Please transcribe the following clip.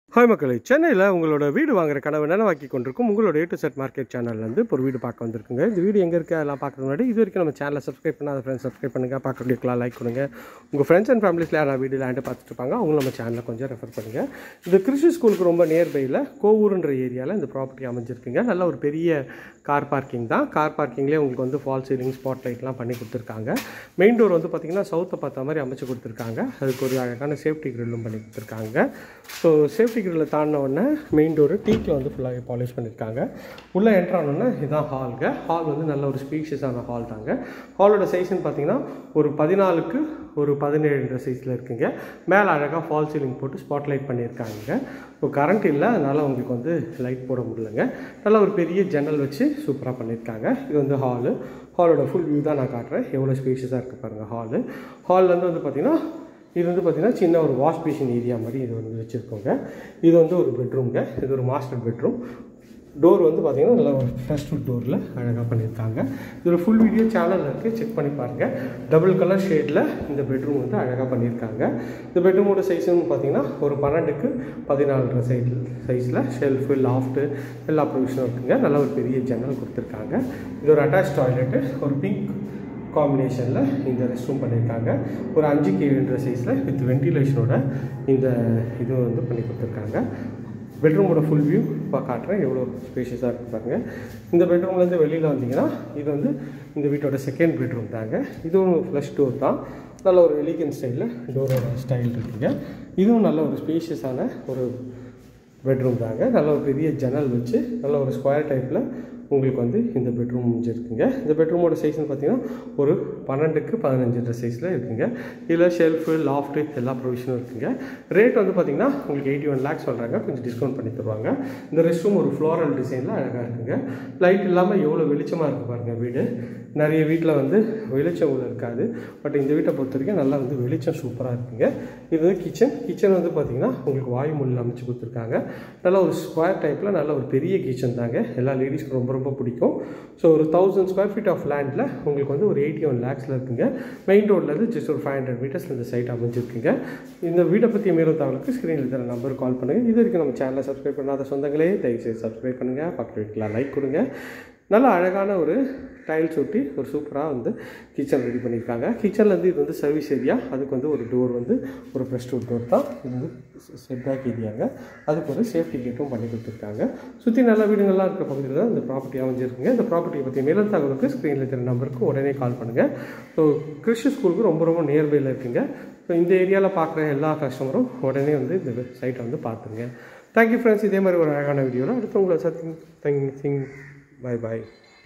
Hi மக்களே சென்னையில் உங்களோட வீடு வாங்குற கனவு நனவாக்கி கொண்டிருக்கும் உங்களோட ஏ டு செட் மார்க்கெட் சேனல்லேருந்து இப்போ ஒரு வீடு பார்க்க வந்திருக்குங்க இந்த வீடு எங்கே இருக்குது அதெல்லாம் பார்க்கறது முன்னாடி இது வரைக்கும் நம்ம சேனலை சப்ஸ்கிரைப் பண்ணாத ஃப்ரெண்ட்ஸ் சப்ஸ்கிரைப் பண்ணுங்கள் பார்க்கக்கூடியக்கலாம் லைக் கொடுங்க உங்கள் ஃப்ரெண்ட்ஸ் அண்ட் ஃபேமிலிஸில் யாராவது வீடு லேண்டு பார்த்துட்டு இருப்பாங்க அவங்களும் நம்ம சேனலை கொஞ்சம் ரெஃபர் பண்ணுங்கள் இது கிருஷி ஸ்கூலுக்கு ரொம்ப நியர்பையில் கோவூருன்ற ஏரியாவில் இந்த ப்ராப்பர்ட்டி அமைஞ்சிருக்குங்க நல்ல ஒரு பெரிய கார் பார்க்கிங் தான் கார் பார்க்கிங்லேயே உங்களுக்கு வந்து ஃபால் சீலிங் ஸ்பாட் லைட்லாம் பண்ணி கொடுத்துருக்காங்க மெயின் டோர் வந்து பார்த்திங்கன்னா சவுத்தை பார்த்த மாதிரி அமைச்சு கொடுத்துருக்காங்க அதுக்கு ஒரு அழகான சேஃப்டி கிரில்லும் பண்ணி கொடுத்துருக்காங்க ஸோ சேஃப்டி கிரில்லில் தாண்டின உடனே மெயின் டோரு டீக்கில் வந்து ஃபுல்லாக பாலிஷ் பண்ணியிருக்காங்க உள்ளே என்ட்ரு ஆனோடனே இதுதான் ஹாலுங்க ஹால் வந்து நல்ல ஒரு ஸ்பீஷியஸான ஹால் தாங்க ஹாலோட சைஸ்ன்னு பார்த்தீங்கன்னா ஒரு பதினாலுக்கு ஒரு பதினேழுன்ற சைஸில் இருக்குங்க மேலே அழகாக ஃபால் சீலிங் போட்டு ஸ்பாட் லைட் பண்ணியிருக்காங்க இப்போ கரண்ட் இல்லை அதனால் உங்களுக்கு வந்து லைட் போட முடியலங்க நல்ல ஒரு பெரிய ஜன்னல் வச்சு சூப்பராக பண்ணியிருக்காங்க இது வந்து ஹாலு ஹாலோட ஃபுல் வியூ தான் நான் காட்டுறேன் எவ்வளோ ஸ்பேஷியஸாக இருக்குது பாருங்கள் ஹாலு ஹால்லேருந்து வந்து பார்த்திங்கன்னா இது வந்து பார்த்திங்கன்னா சின்ன ஒரு வாஷ் பேஷன் ஏரியா மாதிரி இது வந்து வச்சுருக்கோங்க இது வந்து ஒரு பெட்ரூம்ங்க இது ஒரு மாஸ்டர் பெட்ரூம் டோர் வந்து பார்த்திங்கன்னா நல்ல ஒரு ஃபஸ்ட் ஃபுட் டோரில் அழகாக பண்ணியிருக்காங்க இதோட ஃபுல் வீடியோ சேனலில் இருக்குது செக் பண்ணி பாருங்கள் டபுள் கலர் ஷேடில் இந்த பெட்ரூம் வந்து அழகாக பண்ணியிருக்காங்க இந்த பெட்ரூமோட சைஸுன்னு பார்த்தீங்கன்னா ஒரு பன்னெண்டுக்கு பதினாலு சைஸ் சைஸில் ஷெல்ஃபு லாஃப்ட்டு எல்லா ப்ரொவிஷனும் இருக்குங்க நல்ல ஒரு பெரிய ஜன்னல் கொடுத்துருக்காங்க இது ஒரு அட்டாச் டாய்லெட்டு ஒரு பிங்க் காம்பினேஷனில் இந்த ரெஸ்ட் ரூம் பண்ணியிருக்காங்க ஒரு அஞ்சு கேன்ற சைஸில் வித் வென்டிலேஷனோட இந்த இது வந்து பண்ணி கொடுத்துருக்காங்க பெட்ரூமோட ஃபுல் வியூ இப்போ காட்டுறேன் எவ்வளோ ஸ்பேஷியஸாக இருக்குது பாருங்கள் இந்த பெட்ரூம்லேருந்து வெளியில் வந்தீங்கன்னா இது வந்து இந்த வீட்டோட செகண்ட் பெட்ரூம் தாங்க இதுவும் ஃப்ளஷ் டோர் தான் நல்ல ஒரு எலிகன் ஸ்டைலில் டோரோட ஸ்டைல் இருக்குங்க இதுவும் நல்ல ஒரு ஸ்பேஷியஸான ஒரு பெட்ரூம் தாங்க நல்ல ஒரு பெரிய ஜன்னல் வச்சு நல்ல ஒரு ஸ்கொயர் டைப்பில் உங்களுக்கு வந்து இந்த பெட்ரூம் இருக்குங்க இந்த பெட்ரூமோட சைஸ்னு பார்த்தீங்கன்னா ஒரு பன்னெண்டுக்கு பதினஞ்சுன்ற சைஸில் இருக்குங்க இதில் ஷெல்ஃபு லாஃப்ட்டு எல்லா ப்ரொவிஷனும் இருக்குங்க ரேட் வந்து பார்த்திங்கன்னா உங்களுக்கு எயிட்டி ஒன் லேக்ஸ் சொல்கிறாங்க கொஞ்சம் டிஸ்கவுண்ட் பண்ணி தருவாங்க இந்த ரெஸ்ட் ரூம் ஒரு ஃப்ளோரல் டிசைனில் அழகாக இருக்குங்க லைட் இல்லாமல் எவ்வளோ வெளிச்சமாக இருக்குது பாருங்கள் வீடு நிறைய வீட்டில் வந்து வெளிச்சம் உள்ள இருக்காது பட் இந்த வீட்டை பொறுத்த வரைக்கும் நல்லா வந்து வெளிச்சம் சூப்பராக இருக்குங்க இது வந்து கிச்சன் கிச்சன் வந்து பார்த்திங்கன்னா உங்களுக்கு வாயு மொழியில் அமைச்சு கொடுத்துருக்காங்க நல்ல ஒரு ஸ்கொயர் டைப்பில் நல்ல ஒரு பெரிய கிச்சன் தாங்க எல்லா லேடிஸ்க்கும் ரொம்ப ரொம்ப பிடிக்கும் ஸோ ஒரு தௌசண்ட் ஸ்கொயர் ஃபீட் ஆஃப் லேண்டில் உங்களுக்கு வந்து ஒரு எயிட்டி ஒன் லேக்ஸில் இருக்குங்க மெயின் ரோட்லேருந்து ஜஸ்ட் ஒரு ஃபைவ் ஹண்ட்ரட் மீட்டர்ஸில் இந்த சைட் அமைஞ்சிருக்குங்க இந்த வீட்டை பற்றி மேலும் தகவலுக்கு ஸ்க்ரீனில் தர நம்பர் கால் பண்ணுங்கள் இது வரைக்கும் நம்ம சேனலை சப்ஸ்கிரைப் பண்ணாத சொந்தங்களே தயவுசெய்து சப்ஸ்கிரைப் பண்ணுங்கள் பக்கத்து வீட்டில் லைக் கொடுங்க நல்ல அழகான ஒரு டைல்ஸ் ஒட்டி ஒரு சூப்பராக வந்து கிச்சன் ரெடி பண்ணியிருக்காங்க கிச்சன்லேருந்து இது வந்து சர்வீஸ் ஏரியா அதுக்கு வந்து ஒரு டோர் வந்து ஒரு ப்ரெஸ் டூர் டோர் தான் இது வந்து செட் பேக் ஏரியாங்க அதுக்கு ஒரு சேஃப்டி கேட்டும் பண்ணி கொடுத்துருக்காங்க சுற்றி நல்ல வீடுங்கள்லாம் இருக்கிற பகுதியில் தான் இந்த ப்ராப்பர்ட்டி அமைஞ்சிருக்குங்க இந்த ப்ராப்பர்ட்டியை பற்றி மேலும் தகவலுக்கு ஸ்க்ரீனில் இருக்கிற நம்பருக்கு உடனே கால் பண்ணுங்கள் ஸோ கிறிஸ்டி ஸ்கூலுக்கு ரொம்ப ரொம்ப நியர்பையில் இருக்குங்க ஸோ இந்த ஏரியாவில் பார்க்குற எல்லா கஸ்டமரும் உடனே வந்து இந்த சைட்டை வந்து பார்த்துங்க தேங்க்யூ ஃப்ரெண்ட்ஸ் இதே மாதிரி ஒரு அழகான வீடியோவில் அடுத்து உங்களை something thank thing Bye bye.